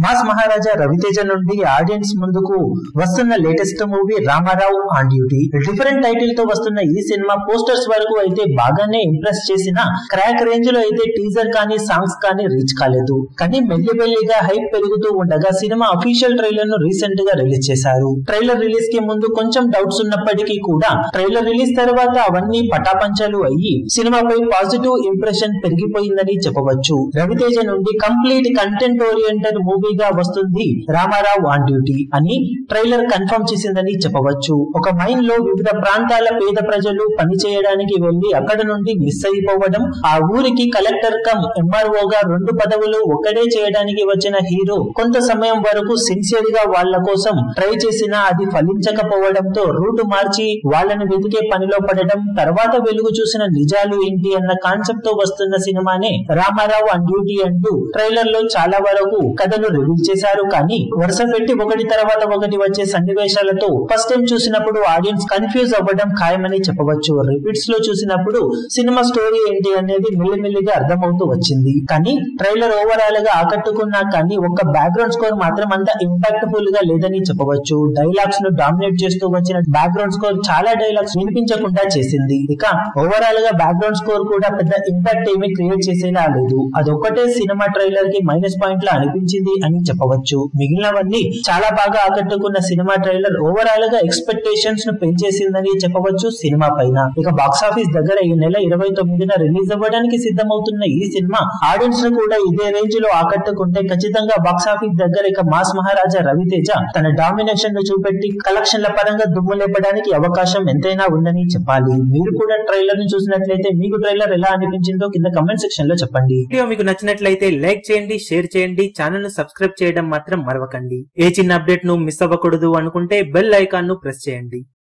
mass మహారాజా రవితేజ నుండి audience ముందుకు వస్తున్న latest movie Ramarao on duty different title తో వస్తున్న ఈ సినిమా పోస్టర్స్ వరకు అయితే బాగానే ఇంప్రెస్ చేసిన క్రాక్ రేంజ్ లో అయితే టీజర్ కానీ సాంగ్స్ కానీ రీచ్ కాలేదు కానీ మెల్లిమెల్లిగా హైప్ పెరుగుతూ ఉండగా సినిమా అఫీషియల్ ట్రైలర్ ను రీసెంట్ గా రిలీజ్ చేశారు ట్రైలర్ రిలీజ్ కి ముందు కొంచెం డౌట్స్ ఉన్నప్పటికీ కూడా ట్రైలర్ రిలీజ్ తర్వాత అవన్నీ పటాపంచలు అయ్యి సినిమాపై పాజిటివ్ ఇంప్రెషన్ పెరిగిపోయిందని చెప్పవచ్చు రవితేజ నుండి కంప్లీట్ కంటెంట్ ఓరియంటెడ్ మూవీగా వస్తుంది రామారావు ఆన్ డ్యూటీ అని ట్రైలర్ కన్ఫర్మ్ చేసిందని చెప్పవచ్చు ఒక మైన్ లో వివిధ ప్రాంతాల పేద ప్రజలు పని చేయడానికి వెళ్లి అక్కడ నుండి మిస్ అయిపోవడం ఆ ఊరికి కలెక్టర్ కమ్ ఎంఆర్ఓ గా రెండు పదవులు ఒక్కడే చేయడానికి వచ్చిన హీరో కొంత సమయం వరకు సిన్సియర్ గా వాళ్ళ కోసం ట్రై చేసినా అది ఫలించకపోవడంతో రూట్ మార్చి వాళ్ళని వెతికే పనిలో పడడం తర్వాత వెలుగు చూసిన నిజాలు ఏంటి అన్న కాన్సెప్ట్ తో వస్తున్న సినిమానే రామారావు ఆన్ డ్యూటీ అంటూ ట్రైలర్ లో చాలా వరకు కథను రివీల్ చేశారు కానీ వరుస పెట్టి ఒకటి తర్వాత ఒకటి వచ్చే సన్నివేశాలతో ఫస్ట్ టైం చూసినప్పుడు ఆడియన్స్ కన్ఫ్యూజ్ అవ్వడం ఖాయమని చెప్పవచ్చు రిపీట్స్ లో చూసినప్పుడు సినిమా స్టోరీ ఏంటి అనేది మెల్లిమెల్లిగా అర్థమవుతూ వచ్చింది కానీ ట్రైలర్ ఓవరాల్ గా ఆకట్టుకున్నా కానీ ఒక్క బ్యాక్గ్రౌండ్ స్కోర్ మాత్రం అంత ఇంపాక్ట్ఫుల్ గా లేదని చెప్పవచ్చు డైలాగ్స్ ను డామినేట్ చేస్తూ వచ్చిన బ్యాక్గ్రౌండ్ స్కోర్ చాలా డైలాగ్స్ వినిపించకుండా చేసింది ఇక ఓవరాల్ గా బ్యాక్గ్రౌండ్ స్కోర్ కూడా పెద్ద ఇంపాక్ట్ ఏమీ క్రియేట్ చేసేలా లేదు అదొక్కటే సినిమా ట్రైలర్ కి మైనస్ పాయింట్ లా అనిపించింది అని చెప్పవచ్చు మిగిలినవన్నీ చాలా బాగా ఆకట్టుకున్న సినిమా ట్రైలర్ ఓవరాల్ గా ఎక్స్పెక్టేషన్స్ ను పెంచేసిందని చెప్పవచ్చు సినిమా పైన ఇక బాక్సాఫీస్ దగ్గర ఈ నెల ఇరవై తొమ్మిదిన రిలీజ్ అవ్వడానికి సిద్ధమవుతున్న ఈ సినిమా ఆడియన్స్ ను కూడా ఇదే రేంజ్ లో ఆకట్టుకుంటే ఖచ్చితంగా బాక్సాఫీస్ దగ్గర ఇక మాస్ మహారాజా రవితేజ తన డామినేషన్ ను చూపెట్టి కలెక్షన్ల పరంగా దుమ్ము లేపడానికి అవకాశం ఎంతైనా ఉందని చెప్పాలి మీరు కూడా ట్రైలర్ ని చూసినట్లయితే మీకు ట్రైలర్ ఎలా అనిపించిందో కింద కమెంట్ సెక్షన్ లో చెప్పండి వీడియో మీకు నచ్చినట్లయితే లైక్ చేయండి షేర్ చేయండి ఛానల్ ను సబ్స్క్రైబ్ చేయడం మాత్రం మరవకండి ఏ చిన్న అప్డేట్ ను మిస్ అవ్వకూడదు అనుకుంటే బెల్ ఐకాన్ ను ప్రెస్ చేయండి